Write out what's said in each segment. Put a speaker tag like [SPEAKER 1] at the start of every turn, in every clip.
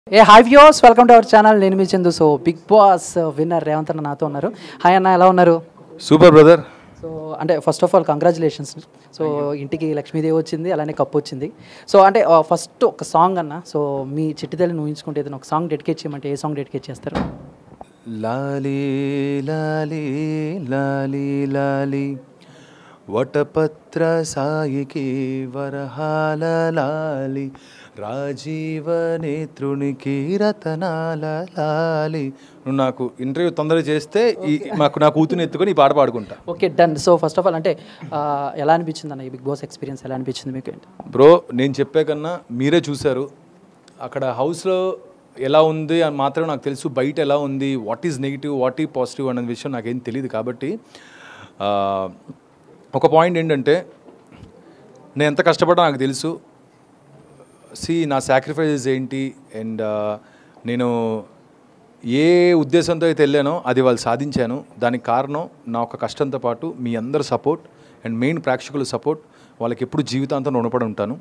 [SPEAKER 1] A hi views welcome to our channel నేను మీ Chandu so Bigg Boss winner Revanth అన్న నాతో ఉన్నారు హాయ్ అన్న ఎలా ఉన్నారు
[SPEAKER 2] సూపర్ బ్రదర్
[SPEAKER 1] సో అంటే first of all congratulations so ఇంటికి లక్ష్మీదేవి వచ్చింది అలానే కప్పు వచ్చింది సో అంటే ఫస్ట్ ఒక సాంగ్ అన్న సో మీ చిట్టితల్లిని ఊహించుకుంటే ఏదైనా ఒక సాంగ్ డెడికేట్ చేయమంటే ఏ సాంగ్ డెడికేట్ చేస్తారు
[SPEAKER 2] లాలి లాలి లాలి లాలి వటపత్ర సాయికి వరహాల లాలి రాజీవ నేత్రునికి రతనాల లాలి నువ్వు నాకు ఇంటర్వ్యూ తొందరగా చేస్తే ఈ మాకు నా కూతుని ఎత్తుకొని ఈ పాట పాడుకుంటా
[SPEAKER 1] okay done so first of all అంటే ఆ, ఎలా అనిపించింది అన్న ఈ బిగ్ బాస్ ఎక్స్పీరియన్స్ ఎలా అనిపించింది మీకు
[SPEAKER 2] బ్రో నేను చెప్పే కన్నా మీరే చూశారు అక్కడ హౌస్లో ఎలా ఉంది అని మాత్రం నాకు తెలుసు బయట ఎలా ఉంది వాట్ ఈజ్ నెగిటివ్ వాట్ ఈ పాజిటివ్ అనే విషయం నాకేం తెలియదు కాబట్టి ఆ, ఒక పాయింట్ ఏంటంటే నేను ఎంత కష్టపడ్డా నాకు తెలుసు సి నా సాక్రిఫైజెస్ ఏంటి అండ్ నేను ఏ ఉద్దేశంతో అయితే వెళ్ళానో అది వాళ్ళు సాధించాను దానికి కారణం నా ఒక కష్టంతో పాటు మీ అందరి సపోర్ట్ అండ్ మెయిన్ ప్రేక్షకుల సపోర్ట్ వాళ్ళకి ఎప్పుడు జీవితాంతం రుణపడి ఉంటాను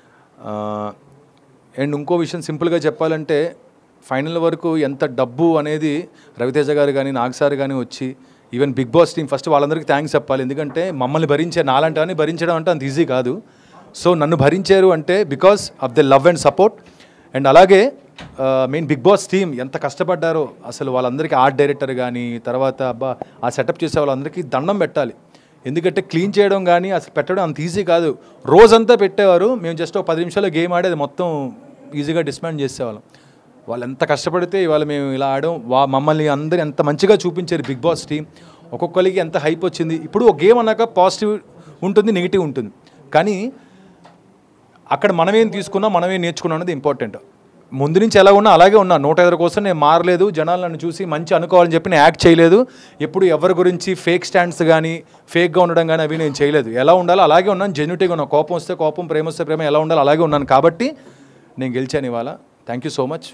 [SPEAKER 2] అండ్ ఇంకో విషయం సింపుల్గా చెప్పాలంటే ఫైనల్ వరకు ఎంత డబ్బు అనేది రవితేజ గారు కానీ నాగ్ సార్ కానీ వచ్చి even Bigg Boss team first వాళ్ళందరికీ థ్యాంక్స్ చెప్పాలి ఎందుకంటే మమ్మల్ని భరించే నాలంటే అని భరించడం అంటే అంత ఈజీ కాదు సో నన్ను భరించారు అంటే because of the love and support and అలాగే మెయిన్ బిగ్ బాస్ టీం ఎంత కష్టపడ్డారో అసలు వాళ్ళందరికీ ఆర్ట్ డైరెక్టర్ కానీ తర్వాత అబ్బా ఆ సెటప్ చేసే వాళ్ళందరికీ దండం పెట్టాలి ఎందుకంటే క్లీన్ చేయడం కానీ అసలు పెట్టడం అంత ఈజీ కాదు రోజంతా పెట్టేవారు మేము జస్ట్ ఒక పది నిమిషాల్లో గేమ్ ఆడేది మొత్తం ఈజీగా డిస్మాండ్ చేసేవాళ్ళం వాళ్ళు ఎంత కష్టపడితే ఇవాళ మేము ఇలా ఆడడం వా మమ్మల్ని అందరు ఎంత మంచిగా చూపించారు బిగ్ బాస్ టీం ఒక్కొక్కరికి ఎంత హైప్ వచ్చింది ఇప్పుడు ఒక గేమ్ అన్నాక పాజిటివ్ ఉంటుంది నెగిటివ్ ఉంటుంది కానీ అక్కడ మనమేం తీసుకున్నాం మనమేం నేర్చుకున్నాం అనేది ఇంపార్టెంట్ ముందు నుంచి ఎలా ఉన్నా అలాగే ఉన్నా నూట ఐదు కోసం నేను మారలేదు జనాలు నన్ను చూసి మంచి అనుకోవాలని చెప్పి నేను యాక్ట్ చేయలేదు ఎప్పుడు ఎవరి గురించి ఫేక్ స్టాండ్స్ కానీ ఫేక్గా ఉండడం కానీ అవి నేను చేయలేదు ఎలా ఉండాలో అలాగే ఉన్నాను జెన్యుటీగా ఉన్నాను కోపం వస్తే కోపం ప్రేమ వస్తే ప్రేమ ఎలా ఉండాలో అలాగే ఉన్నాను కాబట్టి నేను గెలిచాను ఇవాళ థ్యాంక్ యూ సో మచ్